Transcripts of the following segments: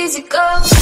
crazy go.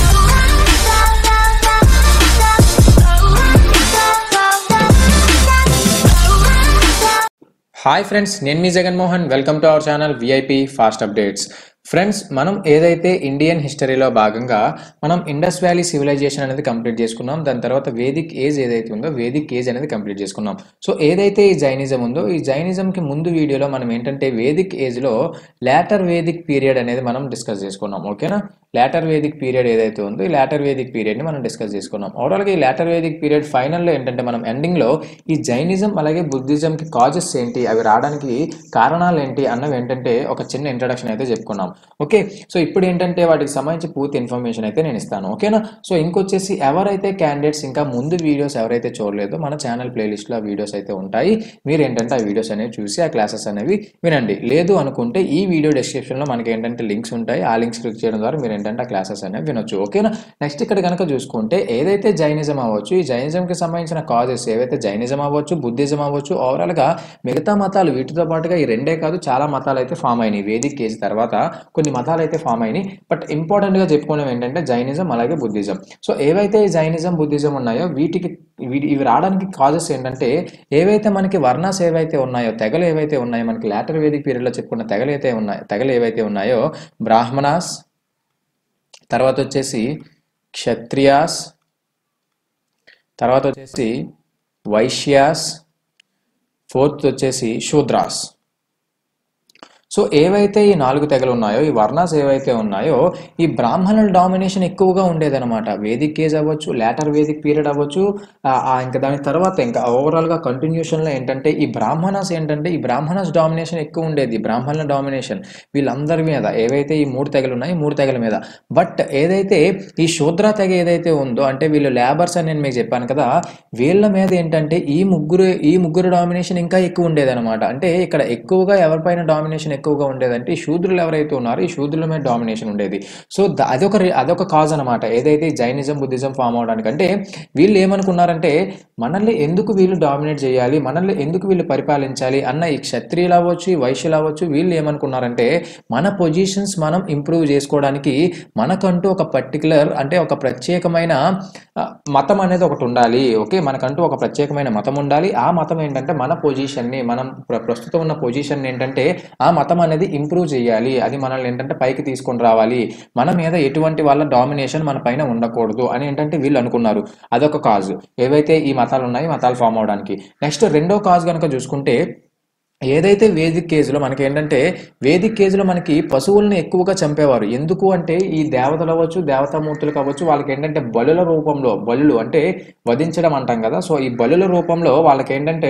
Hi friends నేను మీ Jaganmohan welcome to our channel VIP fast updates friends మనం ఏదైతే ఇండియన్ హిస్టరీలో భాగంగా మనం ఇండస్ వ్యాలీ సివిలైజేషన్ అనేది కంప్లీట్ చేసుకున్నాం దాని తర్వాత వేదిక్ ఏజ్ ఏదైతే ఉందో వేదిక్ ఏజ్ అనేది కంప్లీట్ చేసుకున్నాం సో ఏదైతే ఈ జైనిజం ఉందో ఈ జైనిజంకి ముందు వీడియోలో మనం ఏంటంటే వేదిక్ ఏజ్లో లేటర్ వేదిక్ పీరియడ్ అనేది మనం డిస్కస్ చేసుకున్నాం ఓకేనా లేటర్ వేదిక్ పీరియడ్ ఏదైతే ఉందో ఈ లేటర్ వేదిక్ పీరియడ్ని మనం డిస్కస్ చేసుకున్నాం ఓవరాల్గా ఈ లేటర్ వేదిక్ పీరియడ్ ఫైనల్లో ఏంటంటే మనం ఎండింగ్లో ఈ జైనిజం అలాగే బుద్ధిజంకి కాజెస్ ఏంటి అవి రావడానికి కారణాలు ఏంటి అన్నవి ఏంటంటే ఒక చిన్న ఇంట్రడక్షన్ అయితే చెప్పుకున్నాం ఓకే సో ఇప్పుడు ఏంటంటే వాటికి సంబంధించి పూర్తి ఇన్ఫర్మేషన్ అయితే నేను ఇస్తాను ఓకేనా సో ఇంకొచ్చేసి ఎవరైతే క్యాండిడేట్స్ ఇంకా ముందు వీడియోస్ ఎవరైతే చూడలేదో మన ఛానల్ ప్లేలిస్ట్లో వీడియోస్ అయితే ఉంటాయి మీరు ఏంటంటే ఆ వీడియోస్ అనేవి చూసి ఆ క్లాసెస్ అనేవి వినండి లేదు అనుకుంటే ఈ వీడియో డిస్క్రిప్షన్లో మనకి ఏంటంటే లింక్స్ ఉంటాయి ఆ లింక్స్ క్లిక్ చేయడం ద్వారా మీరు ఏంటంటే ఆ క్లాసెస్ అనేవి వినొచ్చు ఓకేనా నెక్స్ట్ ఇక్కడ కనుక చూసుకుంటే ఏదైతే జైనిజం అవ్వచ్చు ఈ జైనిజంకి సంబంధించిన కాజెస్ ఏవైతే జైనిజం అవ్వచ్చు బుద్ధిజం అవ్వచ్చు ఓవరాల్గా మిగతా మతాలు వీటితో పాటుగా ఈ రెండే కాదు చాలా మతాలు అయితే ఫామ్ అయినాయి వేదిక్ కేజీ తర్వాత కొన్ని మతాలు అయితే ఫామ్ అయినాయి బట్ ఇంపార్టెంట్గా చెప్పుకోవడం ఏంటంటే జైనిజం అలాగే బుద్ధిజం సో ఏవైతే ఈ జైనిజం బుద్ధిజం ఉన్నాయో వీటికి వీటి ఇవి రావడానికి కాజెస్ ఏంటంటే ఏవైతే మనకి వర్ణాస్ ఏవైతే ఉన్నాయో తెగలు ఏవైతే ఉన్నాయో మనకి లాటర్ వేదిక్ పీరియడ్లో చెప్పుకున్న తెగలు అయితే ఉన్నాయో తెగలు ఏవైతే ఉన్నాయో బ్రాహ్మణాస్ తర్వాత వచ్చేసి క్షత్రియాస్ తర్వాత వచ్చేసి వైశ్యాస్ ఫోర్త్ వచ్చేసి శూద్రాస్ సో ఏవైతే ఈ నాలుగు తెగలు ఉన్నాయో ఈ వర్ణాస్ ఏవైతే ఉన్నాయో ఈ బ్రాహ్మణుల డామినేషన్ ఎక్కువగా ఉండేదన్నమాట వేదిక్ ఏజ్ అవ్వచ్చు లేటర్ వేదిక్ పీరియడ్ అవ్వచ్చు ఆ, ఆ ఇంకా దాని తర్వాత ఇంకా ఓవరాల్గా కంటిన్యూషన్లో ఏంటంటే ఈ బ్రాహ్మణాస్ ఏంటంటే ఈ బ్రాహ్మణాస్ డామినేషన్ ఎక్కువ ఉండేది బ్రాహ్మణుల డామినేషన్ వీళ్ళందరి మీద ఏవైతే ఈ మూడు తెగలు ఉన్నాయో ఈ మూడు తెగల మీద బట్ ఏదైతే ఈ శూద్ర తెగ ఏదైతే ఉందో అంటే వీళ్ళు లేబర్స్ అని నేను మీకు చెప్పాను కదా వీళ్ళ మీద ఏంటంటే ఈ ముగ్గురు ఈ ముగ్గురు డామినేషన్ ఇంకా ఎక్కువ ఉండేదన్నమాట అంటే ఇక్కడ ఎక్కువగా ఎవరిపైన డామినేషన్ ఎక్కువగా ఉండేదంటే ఈ శూద్రులు ఎవరైతే ఉన్నారో ఈ శూద్రుల మీద డామినేషన్ ఉండేది సో ద- అదొక రి- అదొక కాజ్ అనమాట ఏదైతే ఈ జైనిజం బుద్ధిజం ఫామ్ అవడానికి అంటే వీళ్ళు ఏమనుకున్నారంటే మనల్ని ఎందుకు వీళ్ళు డామినేట్ చేయాలి మనల్ని ఎందుకు వీళ్ళు పరిపాలించాలి అన్న ఈ క్షత్రియులు అవ్వచ్చు ఈ వైశ్యులు అవ్వచ్చు వీళ్ళు ఏమనుకున్నారంటే మన పొజిషన్స్ మనం ఇంప్రూవ్ చేసుకోవడానికి మనకంటూ ఒక పర్టికులర్ అంటే ఒక ప్రత్యేకమైన ఆ, మతం అనేది ఒకటి ఉండాలి ఓకే మనకంటూ ఒక ప్రత్యేకమైన మతం ఉండాలి ఆ మతం ఏంటంటే మన పొజిషన్ని మనం ప్ర- ప్రస్తుతం ఉన్న పొజిషన్ ఏంటంటే ఆ మతం అనేది ఇంప్రూవ్ చేయాలి అది మనల్ని ఏంటంటే పైకి తీసుకొని రావాలి మన మీద ఎటువంటి వాళ్ళ డామినేషన్ మన పైన ఉండకూడదు అని ఏంటంటే వీళ్ళు అనుకున్నారు అదొక కాజ్ ఏవైతే ఈ మతాలు ఉన్నాయో ఈ మతాలు ఫామ్ అవడానికి నెక్స్ట్ రెండో కాజ్ కనుక చూసుకుంటే ఏదైతే వేదిక్ కేజీలో మనకి ఏంటంటే వేదిక్ కేజీలో మనకి పశువుల్ని ఎక్కువగా చంపేవారు ఎందుకు అంటే ఈ దేవతలు అవ్వచ్చు దేవతామూర్తులు కావచ్చు వాళ్ళకి ఏంటంటే బలుల రూపంలో బలులు అంటే వధించడం అంటాం కదా సో ఈ బలుల రూపంలో వాళ్ళకి ఏంటంటే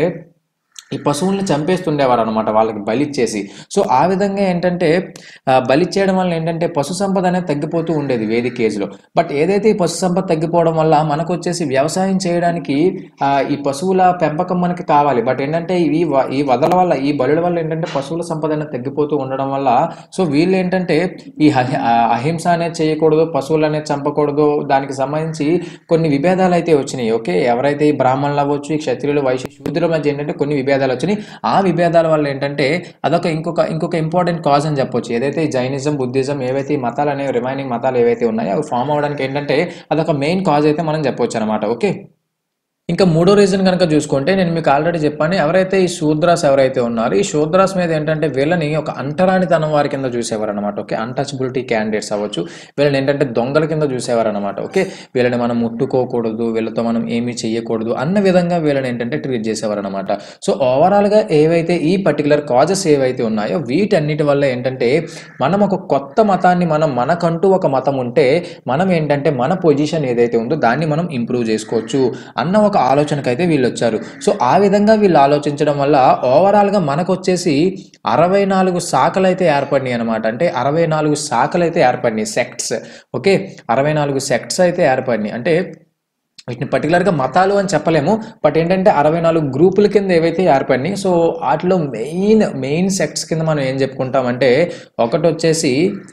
ఈ పశువుల్ని చంపేస్తుండేవారు అనమాట వాళ్ళకి బలిచ్చేసి సో ఆ విధంగా ఏంటంటే ఆ, బలిచ్చేయడం వల్ల ఏంటంటే పశు సంపద అనేది తగ్గిపోతూ ఉండేది వేదిక కేజీలో బట్ ఏదైతే ఈ పశు సంపద తగ్గిపోవడం వల్ల మనకు వచ్చేసి వ్యవసాయం చేయడానికి ఆ, ఈ పశువుల పెంపకం మనకి కావాలి బట్ ఏంటంటే ఈ వ- ఈ వదల వల్ల ఈ బలుల వల్ల ఏంటంటే పశువుల సంపద అనేది తగ్గిపోతూ ఉండడం వల్ల సో వీళ్ళు ఏంటంటే ఈ అహి- ఆ, అహింస అనేది చేయకూడదు పశువులు అనేది చంపకూడదు దానికి సంబంధించి కొన్ని విభేదాలు అయితే వచ్చినాయి ఓకే ఎవరైతే ఈ బ్రాహ్మణులు అవ్వచ్చు ఈ క్షత్రియులు వైశ్య శూద్రుల మధ్య ఏంటంటే కొన్ని విభేదాలు వచ్చినాయి ఆ విభేదాల వల్ల ఏంటంటే అదొక ఇంకొక ఇంకొక ఇంపార్టెంట్ కాజ్ అని చెప్పొచ్చు ఏదైతే ఈ జైనిజం బుద్ధిజం ఏవైతే ఈ మతాలు అనేవి రిమైనింగ్ మతాలు ఏవైతే ఉన్నాయో అవి ఫామ్ అవడానికి ఏంటంటే అదొక మెయిన్ కాజ్ అయితే మనం చెప్పొచ్చు అనమాట ఓకే ఇంకా మూడో రీజన్ కనుక చూసుకుంటే నేను మీకు ఆల్రెడీ చెప్పాను ఎవరైతే ఈ శూద్రాస్ ఎవరైతే ఉన్నారో ఈ శూద్రాస్ మీద ఏంటంటే వీళ్ళని ఒక అంటరానితనం వారి కింద చూసేవారు అనమాట ఓకే అన్టచబిలిటీ క్యాండిడేట్స్ అవ్వచ్చు వీళ్ళని ఏంటంటే దొంగల కింద చూసేవారు అనమాట ఓకే వీళ్ళని మనం ముట్టుకోకూడదు వీళ్ళతో మనం ఏమీ చెయ్యకూడదు అన్న విధంగా వీళ్ళని ఏంటంటే ట్రీట్ చేసేవారు అనమాట సో ఓవరాల్గా ఏవైతే ఈ పర్టికులర్ కాజెస్ ఏవైతే ఉన్నాయో వీటన్నిటి వల్ల ఏంటంటే మనం ఒక కొత్త మతాన్ని మనం మనకంటూ ఒక మతం ఉంటే మనం ఏంటంటే మన పొజిషన్ ఏదైతే ఉందో దాన్ని మనం ఇంప్రూవ్ చేసుకోవచ్చు అన్న ఒక ఆలోచనకైతే వీళ్ళు వచ్చారు సో ఆ విధంగా వీళ్ళు ఆలోచించడం వల్ల ఓవరాల్గా మనకు వచ్చేసి అరవై నాలుగు శాఖలు అయితే ఏర్పడినాయి అనమాట అంటే అరవై నాలుగు శాఖలు అయితే ఏర్పడినాయి సెక్ట్స్ ఓకే అరవై నాలుగు సెక్ట్స్ అయితే ఏర్పడినాయి అంటే వీటిని పర్టికులర్గా మతాలు అని చెప్పలేము బట్ ఏంటంటే అరవై నాలుగు గ్రూపుల కింద ఏవైతే ఏర్పడినాయి సో వాటిలో మెయిన్ మెయిన్ సెక్ట్స్ కింద మనం ఏం చెప్పుకుంటామంటే ఒకటి వచ్చేసి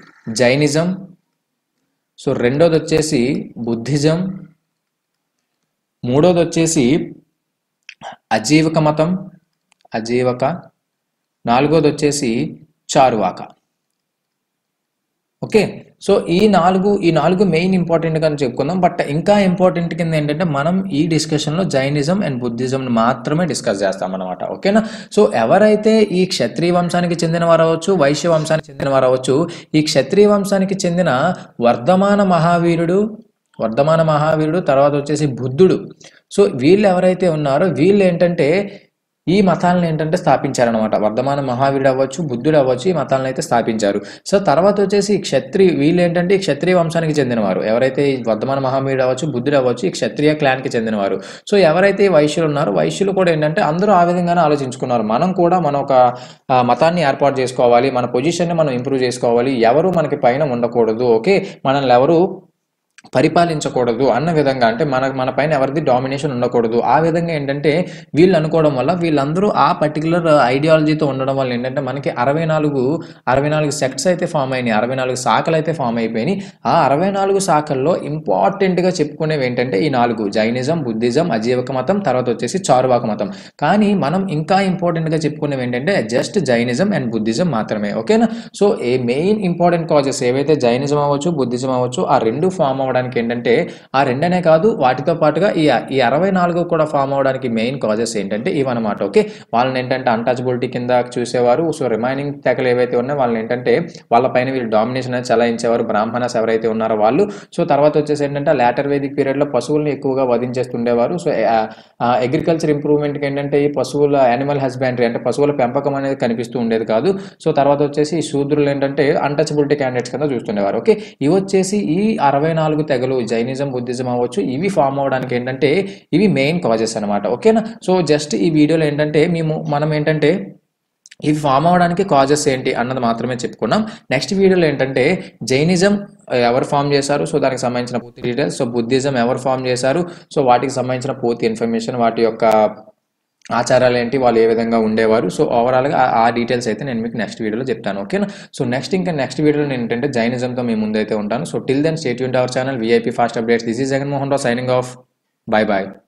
జైనిజం సో రెండోది వచ్చేసి బుద్ధిజం మూడోది వచ్చేసి అజీవక మతం అజీవక నాలుగోది వచ్చేసి చారువాక ఓకే సో ఈ నాలుగు ఈ నాలుగు మెయిన్ ఇంపార్టెంట్ గా చెప్పుకుందాం బట్ ఇంకా ఇంపార్టెంట్ కింద ఏంటంటే మనం ఈ డిస్కషన్ లో జైనిజం అండ్ బుద్ధిజం మాత్రమే డిస్కస్ చేస్తాం అనమాట ఓకేనా సో ఎవరైతే ఈ క్షత్రియ వంశానికి చెందిన వారు అవ్వచ్చు వైశ్య వంశానికి చెందిన వారు అవ్వచ్చు ఈ క్షత్రియ వంశానికి చెందిన వర్ధమాన మహావీరుడు వర్ధమాన మహావీరుడు తర్వాత వచ్చేసి బుద్ధుడు సో వీళ్ళు ఎవరైతే ఉన్నారో వీళ్ళు ఏంటంటే ఈ మతాలను ఏంటంటే స్థాపించారనమాట వర్ధమాన మహావీరుడు అవ్వచ్చు బుద్ధుడు అవ్వచ్చు ఈ మతాలను అయితే స్థాపించారు సో తర్వాత వచ్చేసి ఈ క్షత్రియ వీళ్ళు ఏంటంటే ఈ క్షత్రియ వంశానికి చెందినవారు ఎవరైతే ఈ వర్ధమాన మహావీరుడు అవ్వచ్చు బుద్ధుడు అవ్వచ్చు ఈ క్షత్రియ క్లాన్కి చెందినవారు సో ఎవరైతే ఈ వైశ్యులు ఉన్నారో వైశ్యులు కూడా ఏంటంటే అందరూ ఆ విధంగానే ఆలోచించుకున్నారు మనం కూడా మన ఒక ఆ, మతాన్ని ఏర్పాటు చేసుకోవాలి మన పొజిషన్ని మనం ఇంప్రూవ్ చేసుకోవాలి ఎవరు మనకి పైన ఉండకూడదు ఓకే మనల్ని ఎవరు పరిపాలించకూడదు అన్న విధంగా అంటే మన మన పైన ఎవరిది డామినేషన్ ఉండకూడదు ఆ విధంగా ఏంటంటే వీళ్ళు అనుకోవడం వల్ల వీళ్ళందరూ ఆ పర్టికులర్ ఐడియాలజీతో ఉండడం వల్ల ఏంటంటే మనకి అరవై నాలుగు అరవై నాలుగు సెక్ట్స్ అయితే ఫామ్ అయినాయి అరవై నాలుగు శాఖలు అయితే ఫామ్ అయిపోయినాయి ఆ అరవై నాలుగు శాఖల్లో ఇంపార్టెంట్గా చెప్పుకునేవి ఏంటంటే ఈ నాలుగు జైనిజం బుద్ధిజం అజీవక మతం తర్వాత వచ్చేసి చారువాక మతం కానీ మనం ఇంకా ఇంపార్టెంట్గా చెప్పుకునేవి ఏంటంటే జస్ట్ జైనిజం అండ్ బుద్ధిజం మాత్రమే ఓకేనా సో ఏ మెయిన్ ఇంపార్టెంట్ కాజెస్ ఏవైతే జైనిజం అవ్వచ్చు బుద్ధిజం అవ్వచ్చు ఆ రెండు ఫామ్ అవ్వడానికి ఏంటంటే ఆ రెండనే కాదు వాటితో పాటుగా ఈ ఈ అరవై నాలుగు కూడా ఫామ్ అవడానికి మెయిన్ కాజెస్ ఏంటంటే ఇవన్నమాట ఓకే వాళ్ళని ఏంటంటే అన్టచబిలిటీ కింద చూసేవారు సో రిమైనింగ్ తెగలు ఏవైతే ఉన్నాయో వాళ్ళని ఏంటంటే వాళ్ళ పైన వీళ్ళు డామినేషన్ అనేది చలాయించేవారు బ్రాహ్మణస్ ఎవరైతే ఉన్నారో వాళ్ళు సో తర్వాత వచ్చేసి ఏంటంటే లాటర్ వేదిక్ పీరియడ్లో పశువుల్ని ఎక్కువగా వధించేస్తుండేవారు సో అగ్రికల్చర్ ఇంప్రూవ్మెంట్కి ఏంటంటే ఈ పశువుల యానిమల్ హస్బెండరీ అంటే పశువుల పెంపకం అనేది కనిపిస్తూ ఉండేది కాదు సో తర్వాత వచ్చేసి ఈ శూద్రులు ఏంటంటే అన్టచబిలిటీ క్యాండిడేట్స్ కింద చూస్తుండేవారు ఓకే ఇవి వచ్చేసి ఈ అరవై నాలుగు తెగలు జైనిజం బుద్ధిజం అవ్వచ్చు ఇవి ఫామ్ అవడానికి ఏంటంటే ఇవి మెయిన్ కాజెస్ అనమాట ఓకేనా సో జస్ట్ ఈ వీడియోలో ఏంటంటే మేము మనం ఏంటంటే ఇవి ఫామ్ అవడానికి కాజెస్ ఏంటి అన్నది మాత్రమే చెప్పుకున్నాం నెక్స్ట్ వీడియోలో ఏంటంటే జైనిజం ఎవరు ఫామ్ చేశారు సో దానికి సంబంధించిన పూర్తి డీటెయిల్స్ సో బుద్ధిజం ఎవరు ఫామ్ చేశారు సో వాటికి సంబంధించిన పూర్తి ఇన్ఫర్మేషన్ వాటి యొక్క ఆచారాలు ఏంటి వాళ్ళు ఏ విధంగా ఉండేవారు సో ఓవరాల్గా ఆ- ఆ డీటెయిల్స్ అయితే నేను మీకు నెక్స్ట్ వీడియోలో చెప్తాను ఓకేనా సో నెక్స్ట్ ఇంకా నెక్స్ట్ వీడియోలో నేను ఏంటంటే జైనిజంతో మీ ముందైతే ఉంటాను సో టిల్ దెన్ స్టేట్ యూన్ our channel VIP fast updates this is Jaganmohan Rao signing off bye bye